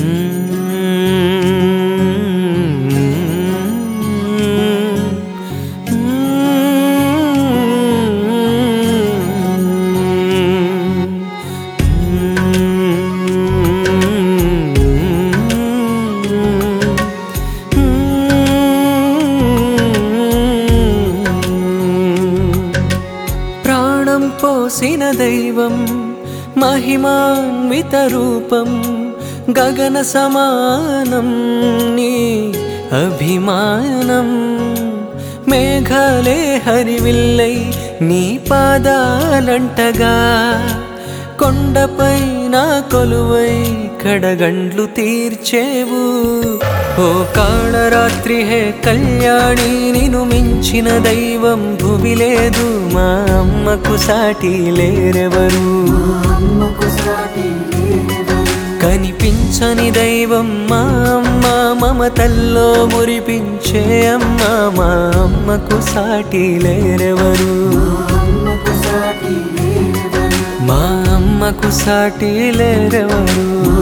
ప్రాణం పోసిన దైవం మహిమాన్విత రూపం గగన సమానం నీ అభిమానం మేఘాలే హరివిల్లై నీ పాదాలంటగా కొండపై నా కొలువై కడగండ్లు తీర్చేవు ఓ కాళరాత్రి హే కళ్యాణి నిను మించిన దైవం భూమి లేదు మా అమ్మకు సాటి లేరెవరు కనిపించని దైవం మా అమ్మ మమతల్లో మురిపించే అమ్మ మా అమ్మకు సాటి లేరెవరు మా అమ్మకు సాటి లేరెవరు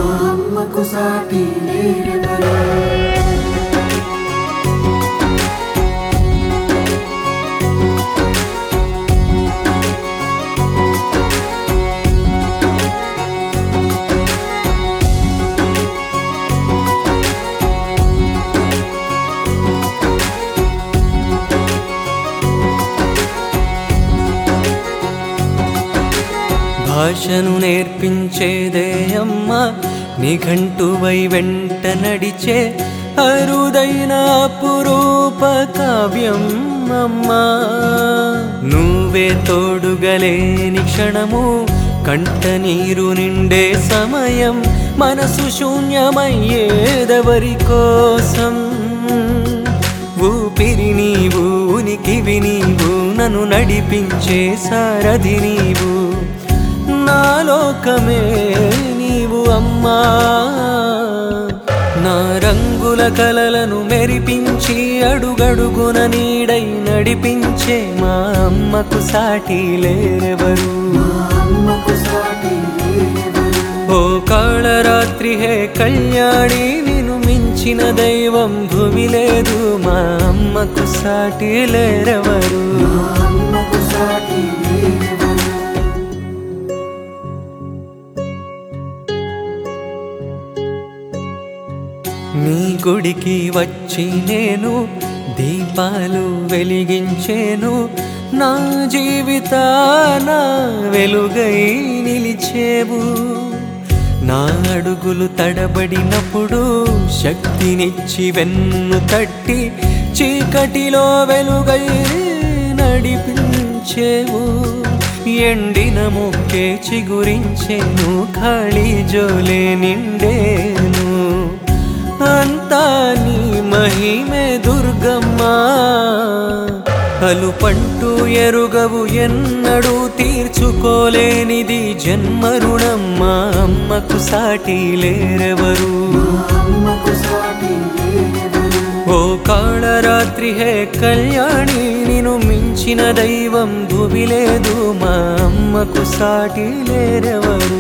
భాషను నేర్పించేదే అమ్మ నిఘంటువై వెంట నడిచే అరుదైన అపురూప కావ్యం అమ్మా నువ్వే తోడుగలేని క్షణము కంట నీరు నిండే సమయం మనసు శూన్యమయ్యేదెవరి కోసం ఊపిరి నీవు ఉనికివి నీవు నన్ను నడిపించే సారథి నీవు నా లోకమే నీవు అమ్మా నా రంగుల కలలను మెరిపించి అడుగడుగున నీడై నడిపించే మా అమ్మకు సాటి లేరెవరు ఓ కాళరాత్రి హే కళ్యాణి నిన్ను మించిన దైవం భూమి లేదు మా అమ్మకు సాటి లేరెవరు నీ గుడికి వచ్చి నేను దీపాలు వెలిగించేను నా జీవితాన వెలుగై నిలిచేవు నా అడుగులు తడబడినప్పుడు శక్తినిచ్చి వెన్ను తట్టి చీకటిలో వెలుగై నడిపించేవు ఎండిన మొక్కే చిగురించేను ఖాళీ జోలే నిండేను అంతా నీ మహిమే దుర్గమ్మా అలుపంటూ ఎరుగవు ఎన్నడూ తీర్చుకోలేనిది జన్మ రుణమ్మా అమ్మకు సాటి లేరెవరు ఓ కాళరాత్రి హే కళ్యాణి నిన్ను మించిన దైవం భూమి లేదు మా అమ్మకు సాటి లేరెవరు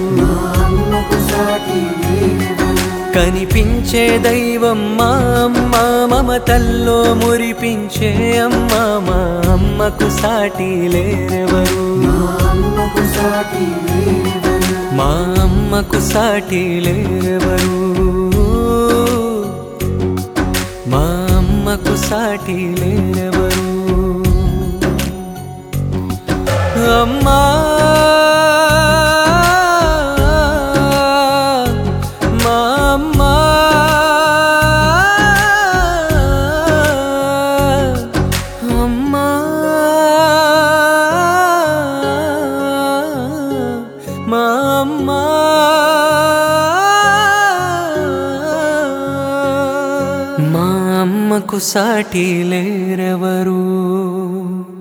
కనిపించే దైవం మా అమ్మ మమతల్లో మురిపించే అమ్మ మా అమ్మకు సాటి లేరెవరు మా అమ్మకు సాటి లేరెవరు మా అమ్మకు సాటి లేరెవరు అమ్మా మా అమ్మా అమ్మా మా అమ్మా మా అమ్మకు సాటి లేరెవరు